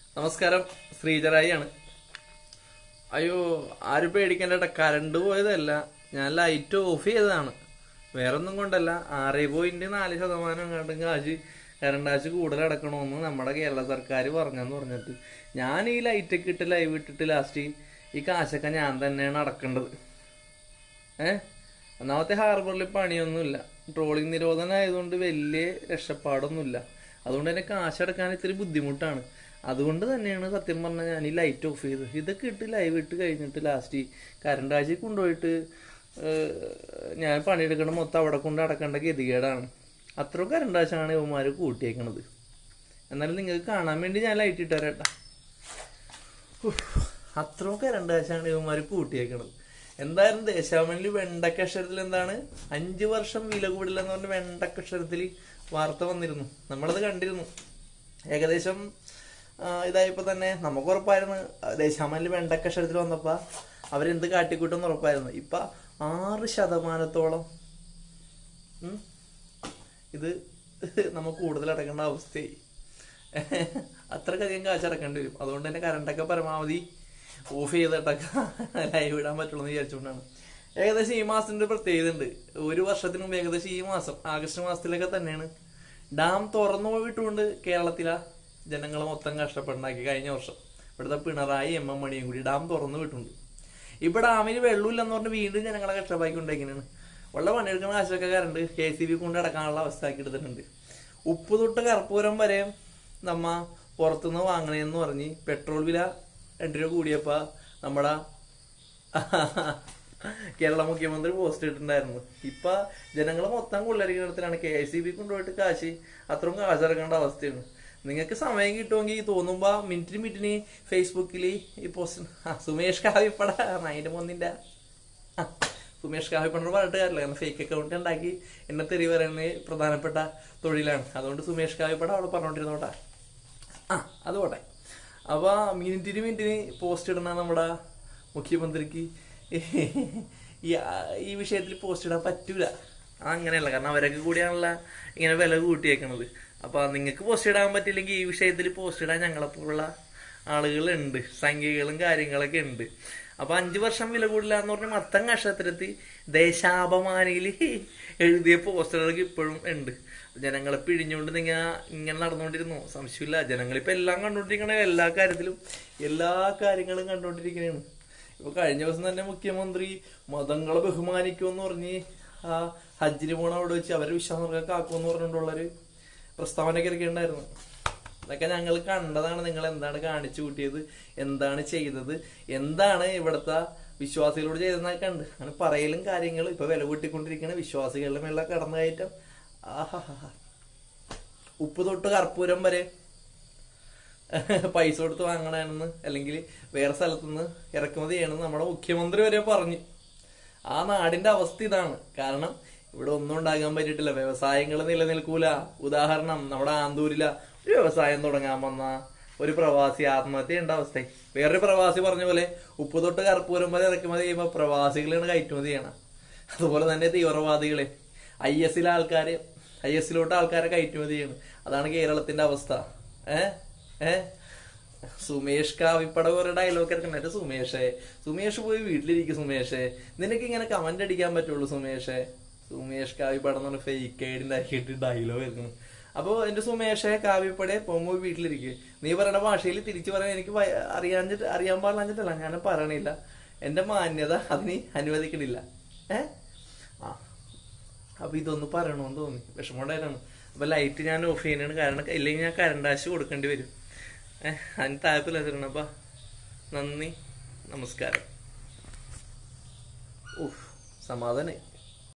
നമസ്കാരം ശ്രീജറായിയാണ് അയ്യോ ആരും പേടിക്കണ്ട ട്ടാ. കറണ്ട് പോയതല്ല ഞാൻ ലൈറ്റ് ഓഫ് ചെയ്തതാണ് വേറൊന്നും കൊണ്ടല്ല ആറ് പോയിന്റ് നാല് ശതമാനം കണ്ട് കാശ് കറണ്ട് കാശ് കൂടുതൽ അടക്കണമെന്ന് നമ്മുടെ കേരള സർക്കാർ പറഞ്ഞെന്ന് പറഞ്ഞിട്ട് ഞാൻ ഈ ലൈറ്റൊക്കെ ഇട്ട് ലൈവ് ഇട്ടിട്ട് ലാസ്റ്റ് ഈ കാശൊക്കെ ഞാൻ തന്നെയാണ് അടക്കേണ്ടത് ഏ ഒന്നാമത്തെ ഹാർബറിൽ പണിയൊന്നുമില്ല ട്രോളിംഗ് നിരോധനം ആയതുകൊണ്ട് വലിയ രക്ഷപ്പാടൊന്നുമില്ല അതുകൊണ്ട് തന്നെ കാശടക്കാൻ ഇത്തിരി ബുദ്ധിമുട്ടാണ് അതുകൊണ്ട് തന്നെയാണ് സത്യം പറഞ്ഞാൽ ഞാൻ ഈ ലൈറ്റ് ഓഫ് ചെയ്തത് ഇതൊക്കെ ഇട്ട് ലൈവ് ഇട്ട് കഴിഞ്ഞിട്ട് ലാസ്റ്റ് കറണ്ട് ആഴ്ച കൊണ്ടുപോയിട്ട് ഏഹ്, ഞാൻ പണിയെടുക്കണ മൊത്തം അവിടെ കൊണ്ട് അടക്കേണ്ട ഗതികേടാണ് അത്രയും കറണ്ട് ആശാണ് ഇവന്മാർ കൂട്ടിയേക്കണത് എന്നാലും നിങ്ങൾക്ക് കാണാൻ വേണ്ടി ഞാൻ ലൈറ്റ് ഇട്ട് തരാട്ടാ അത്രയും കരണ്ട് കാശാണ് ഇവന്മാർ കൂട്ടിയേക്കണത് എന്തായാലും ദേശാമനിൽ വെണ്ടക്കക്ഷരത്തിൽ എന്താണ് അഞ്ചു വർഷം വില കൂടില്ല എന്ന് പറഞ്ഞ വെണ്ടക്കക്ഷരത്തിൽ വാർത്ത വന്നിരുന്നു നമ്മളത് കണ്ടിരുന്നു ഏകദേശം ആ, ഇതായപ്പോ തന്നെ നമുക്ക് ഉറപ്പായിരുന്നു ദേശാമനിൽ വെണ്ടക്കക്ഷരത്തിൽ വന്നപ്പോ അവരെന്ത് കാട്ടിക്കൂട്ടെന്ന് ഉറപ്പായിരുന്നു ഇപ്പൊ ആറ് ശതമാനത്തോളം ഉം, ഇത് നമുക്ക് കൂടുതൽ അടക്കേണ്ട അവസ്ഥയായി അത്രക്കധികം കാശ് അടക്കേണ്ടി വരും അതുകൊണ്ട് തന്നെ കറണ്ടൊക്കെ പരമാവധി ഓഫ് ചെയ്തിട്ടൊക്കെ ലൈവ് ഇടാൻ പറ്റുള്ളൂ എന്ന് വിചാരിച്ചുകൊണ്ടാണ് ഏകദേശം ഈ മാസത്തിന്റെ പ്രത്യേകത ഉണ്ട് ഒരു വർഷത്തിന് മുമ്പ് ഏകദേശം ഈ മാസം ആഗസ്റ്റ് മാസത്തിലൊക്കെ തന്നെയാണ് ഡാം തുറന്നു പോയിട്ടുകൊണ്ട് കേരളത്തിലെ ജനങ്ങൾ മൊത്തം കഷ്ടപ്പെട്ടുണ്ടാക്കി കഴിഞ്ഞ വർഷം ഇവിടുത്തെ പിണറായി എം എം മണിയും കൂടി ഡാം തുറന്നു വിട്ടുണ്ട് ഇപ്പൊ ഡാമിന് വെള്ളമില്ലെന്ന് പറഞ്ഞ് വീണ്ടും ജനങ്ങളെ കഷ്ടപ്പായിക്കൊണ്ടിരിക്കുന്നതാണ് ഉള്ള പണിയെടുക്കുന്ന കാശൊക്കെ കറണ്ട് കെ സി ബി കൊണ്ട് അടക്കാനുള്ള അവസ്ഥ ആക്കി എടുത്തിട്ടുണ്ട് ഉപ്പ് തൊട്ട് കർപ്പൂരം വരെ നമ്മ പുറത്തുനിന്ന് വാങ്ങണേന്ന് പറഞ്ഞ് പെട്രോൾ വില രണ്ട് രൂപ കൂടിയപ്പോ നമ്മുടെ കേരള മുഖ്യമന്ത്രി പോസ്റ്റ് ഇട്ടിട്ടുണ്ടായിരുന്നു ഇപ്പൊ ജനങ്ങൾ മൊത്തം കൊള്ളരിക്കുന്നിടത്തിലാണ് കെ എസ് സി ബി കൊണ്ടുപോയിട്ട് കാശ് അത്രയും കാശ് ഇറക്കേണ്ട അവസ്ഥയാണ് നിങ്ങൾക്ക് സമയം കിട്ടുമെങ്കിൽ തോന്നുമ്പോ മിനിറ്റിന് മിനിറ്റിന് ഫേസ്ബുക്കിൽ ഈ പോസ്റ്റ് ആ സുമേഷ് കാവിപ്പട അതിന്റെ മുന്നിന്റെ ആ, സുമേഷ് കാവിപ്പണർ പറഞ്ഞിട്ട് കാര്യമില്ല കാരണം ഫേക്ക് അക്കൗണ്ട് ഉണ്ടാക്കി എന്നെ തെറി പറയുന്നത് പ്രധാനപ്പെട്ട തൊഴിലാണ് അതുകൊണ്ട് സുമേഷ് കാവിപ്പട അവിടെ പറഞ്ഞോണ്ടിരുന്നോട്ടാ ആ അത് പോട്ടെ അപ്പൊ മിനിറ്റിന് മിനിറ്റിന് പോസ്റ്റ് ഇടുന്ന നമ്മുടെ മുഖ്യമന്ത്രിക്ക് ഈ ഈ വിഷയത്തിൽ പോസ്റ്റ് ഇടാൻ പറ്റൂല അങ്ങനെയല്ല കാരണം അവരൊക്കെ കൂടിയാണല്ല ഇങ്ങനെ വില കൂട്ടിയേക്കണത് അപ്പൊ നിങ്ങൾക്ക് പോസ്റ്റ് ഇടാൻ പറ്റില്ലെങ്കിൽ ഈ വിഷയത്തിൽ പോസ്റ്റ് ഇടാൻ ഞങ്ങളെപ്പോലുള്ള ആളുകളുണ്ട് സംഖ്യകളും കാര്യങ്ങളൊക്കെ ഉണ്ട് അപ്പൊ അഞ്ചു വർഷം വില കൂടില്ല എന്ന് പറഞ്ഞ മൊത്തം നക്ഷത്രത്തിൽ ദേശാപമാനിയിൽ എഴുതിയ പോസ്റ്ററുകൾക്ക് ഇപ്പോഴും ഉണ്ട് ജനങ്ങളെ പിഴിഞ്ഞുകൊണ്ട് നിങ്ങ ഇങ്ങനെ നടന്നുകൊണ്ടിരുന്നു സംശയമില്ല ജനങ്ങളിപ്പോ എല്ലാം കണ്ടുകൊണ്ടിരിക്കണ എല്ലാ കാര്യത്തിലും എല്ലാ കാര്യങ്ങളും കണ്ടുകൊണ്ടിരിക്കണേണ് ഇപ്പൊ കഴിഞ്ഞ ദിവസം തന്നെ മുഖ്യമന്ത്രി മതങ്ങളെ ബഹുമാനിക്കുമെന്ന് പറഞ്ഞ് ആ ഹജ്ജിന് പോണ അവിടെ വെച്ച് അവരെ വിശ്വാസങ്ങൾക്ക് ആക്കുമെന്ന് പറഞ്ഞുകൊണ്ടുള്ളൊരു പ്രസ്താവനയൊക്കെ ഇറക്കിയിട്ടുണ്ടായിരുന്നു ഇതൊക്കെ ഞങ്ങൾ കണ്ടതാണ് നിങ്ങൾ എന്താണ് കാണിച്ചു കൂട്ടിയത് എന്താണ് ചെയ്തത് എന്താണ് ഇവിടുത്തെ വിശ്വാസികളോട് ചെയ്തതെന്നൊക്കെ കണ്ട് അങ്ങനെ പറയലും കാര്യങ്ങളും ഇപ്പൊ വില കൂട്ടിക്കൊണ്ടിരിക്കുന്ന വിശ്വാസികളുടെ മേലുള്ള കടന്നുകയറ്റം ആഹാ ഉപ്പ് തൊട്ട് കർപ്പൂരം വരെ പൈസ കൊടുത്ത് വാങ്ങണമെന്ന് അല്ലെങ്കിൽ വേറെ സ്ഥലത്തുനിന്ന് ഇറക്കുമതി ചെയ്യണമെന്ന് നമ്മുടെ മുഖ്യമന്ത്രി വരെ പറഞ്ഞു ആ നാടിന്റെ അവസ്ഥ ഇതാണ് കാരണം ഇവിടെ ഒന്നും ഉണ്ടാകാൻ പറ്റിയിട്ടില്ല വ്യവസായങ്ങൾ നിലനിൽക്കൂല ഉദാഹരണം നമ്മുടെ ആന്തൂരില ഒരു വ്യവസായം തുടങ്ങാൻ വന്ന ഒരു പ്രവാസി ആത്മഹത്യ ചെയ്യേണ്ട അവസ്ഥ വേറൊരു പ്രവാസി പറഞ്ഞ പോലെ ഉപ്പ് തൊട്ട് കർപ്പൂരം വരെ ഇറക്കുമതി ചെയ്യുമ്പോൾ പ്രവാസികളാണ് കയറ്റുമതി ചെയ്യണം അതുപോലെ തന്നെ തീവ്രവാദികളെ ഐ എസിലെ ആൾക്കാരെ ഐ എസിലോട്ട് ആൾക്കാരെ കയറ്റുമതി ചെയ്യണം അതാണ് കേരളത്തിന്റെ അവസ്ഥ ഏ ഏ സുമേഷ് കാവിപ്പട കുറെ ഡയലോഗ് ഇറക്കണേ സുമേഷേ സുമേഷ് പോയി വീട്ടിലിരിക്കും സുമേഷേ നിനക്ക് ഇങ്ങനെ കമന്റ് അടിക്കാൻ പറ്റുള്ളൂ സുമേഷേ സുമേഷ് കാവിപ്പട എന്ന് പറഞ്ഞ ഫേക്ക് ഐഡി ഉണ്ടാക്കിയിട്ട് ഡയലോഗ് ഇറക്കണം അപ്പൊ എന്റെ സുമേഷേ കാവിപ്പടെ പോകുമ്പോ വീട്ടിലിരിക്കുക നീ പറയുന്ന ഭാഷയിൽ തിരിച്ചു പറയാൻ എനിക്ക് വയ- അറിയാഞ്ഞിട്ട് അറിയാൻ പാടില്ലാഞ്ഞിട്ടല്ല ഞാൻ പറയണില്ല എന്റെ മാന്യത അതിന് അനുവദിക്കണില്ല ഏ ആ അപ്പൊ ഇതൊന്ന് പറയണമെന്ന് തോന്നി വിഷമമുണ്ടായിരുന്നു അപ്പൊ ലൈറ്റ് ഞാൻ ഓഫ് ചെയ്യുന്നതാണ് കാരണം ഇല്ലെങ്കിൽ ഞാൻ കറണ്ട് ആശ് കൊടുക്കേണ്ടി വരും ഏഹ് അതിന് താല്പര്യം തരണം അപ്പൊ നന്ദി നമസ്കാരം ഓഹ് സമാധാനായി